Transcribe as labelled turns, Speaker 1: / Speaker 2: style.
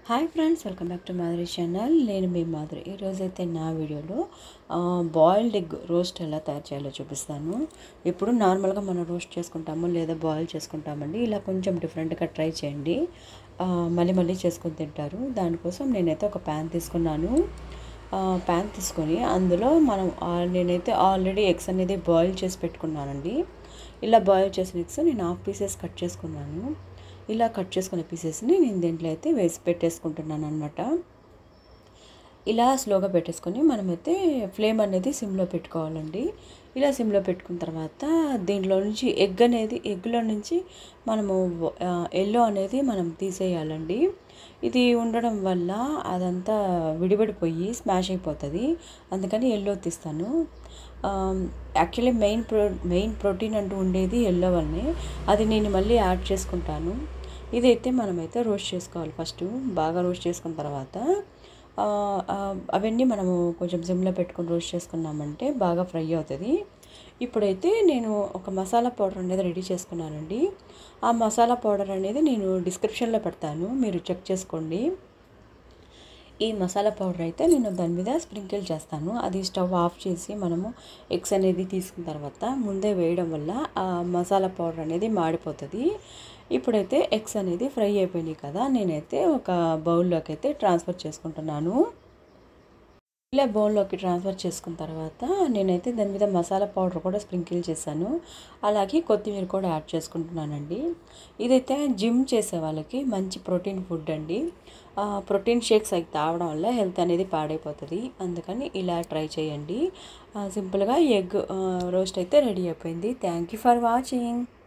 Speaker 1: hi friends welcome back to Madhuri channel నేను మీ మాధురి ఈరోజైతే నా వీడియోలో బాయిల్డ్ ఎగ్ రోస్ట్ ఎలా తయారు చేయాలో చూపిస్తాను ఇప్పుడు నార్మల్గా మనం రోస్ట్ చేసుకుంటాము లేదా బాయిల్ చేసుకుంటామండి ఇలా కొంచెం డిఫరెంట్గా ట్రై చేయండి ఆ, మళ్ళీ మళ్ళీ చేసుకొని తింటారు దానికోసం నేనైతే ఒక ప్యాన్ తీసుకున్నాను ప్యాన్ తీసుకొని అందులో మనం ఆ- నేనైతే ఆల్రెడీ ఎగ్స్ అనేది బాయిల్ చేసి పెట్టుకున్నానండి ఇలా బాయిల్ చేసిన ఎగ్స్ నేను హాఫ్ పీసెస్ కట్ చేసుకున్నాను ఇలా కట్ చేసుకున్న పీసెస్ని నేను దీంట్లో అయితే వేసి పెట్టేసుకుంటున్నాను అనమాట ఇలా స్లోగా పెట్టేసుకొని మనమైతే ఫ్లేమ్ అనేది సిమ్లో పెట్టుకోవాలండి ఇలా సిమ్లో పెట్టుకున్న తర్వాత దీంట్లో నుంచి ఎగ్ అనేది ఎగ్లో నుంచి మనము ఎల్లో అనేది మనం తీసేయాలండి ఇది ఉండడం వల్ల అదంతా విడిపడిపోయి స్మాష్ అయిపోతుంది అందుకని ఎల్లో తీస్తాను actually main pro main protein అంటూ ఉండేది ఎల్లో వల్లనే అది నేను మళ్ళీ యాడ్ చేసుకుంటాను ఇదైతే మనమైతే రోస్ట్ చేసుకోవాలి ఫస్ట్ బాగా రోస్ట్ చేసుకున్న తర్వాత ఆ, ఆ, అవన్నీ మనము కొంచెం సిమ్లో పెట్టుకొని రోస్ట్ చేసుకున్నామంటే బాగా ఫ్రై అవుతుంది ఇప్పుడైతే నేను ఒక మసాలా పౌడర్ అనేది రెడీ చేసుకున్నానండి ఆ మసాలా పౌడర్ అనేది నేను డిస్క్రిప్షన్లో పెడతాను మీరు చెక్ చేసుకోండి ఈ మసాలా పౌడర్ అయితే నేను దాని మీద స్ప్రింకిల్ చేస్తాను అది స్టవ్ ఆఫ్ చేసి మనము ఎగ్స్ అనేది తీసుకున్న తర్వాత ముందే వేయడం వల్ల ఆ మసాలా పౌడర్ అనేది మాడిపోతుంది ఇప్పుడైతే ఎగ్స్ అనేది ఫ్రై అయిపోయినాయి కదా నేనైతే ఒక బౌల్లోకి అయితే ట్రాన్స్ఫర్ చేసుకుంటున్నాను ఇలా బౌల్లోకి ట్రాన్స్ఫర్ చేసుకున్న తర్వాత నేనైతే దాని మీద మసాలా పౌడర్ కూడా స్ప్రింకిల్ చేశాను అలాగే కొత్తిమీర కూడా యాడ్ చేసుకుంటున్నానండి ఇదైతే జిమ్ చేసే వాళ్ళకి మంచి ప్రోటీన్ ఫుడ్ అండి ఆ, ప్రోటీన్ షేక్స్ అవి తాగడం వల్ల హెల్త్ అనేది పాడైపోతుంది అందుకని ఇలా ట్రై చేయండి ఆ, సింపుల్గా ఎగ్ ఆ, రోస్ట్ అయితే రెడీ అయిపోయింది థ్యాంక్ యూ ఫర్ వాచింగ్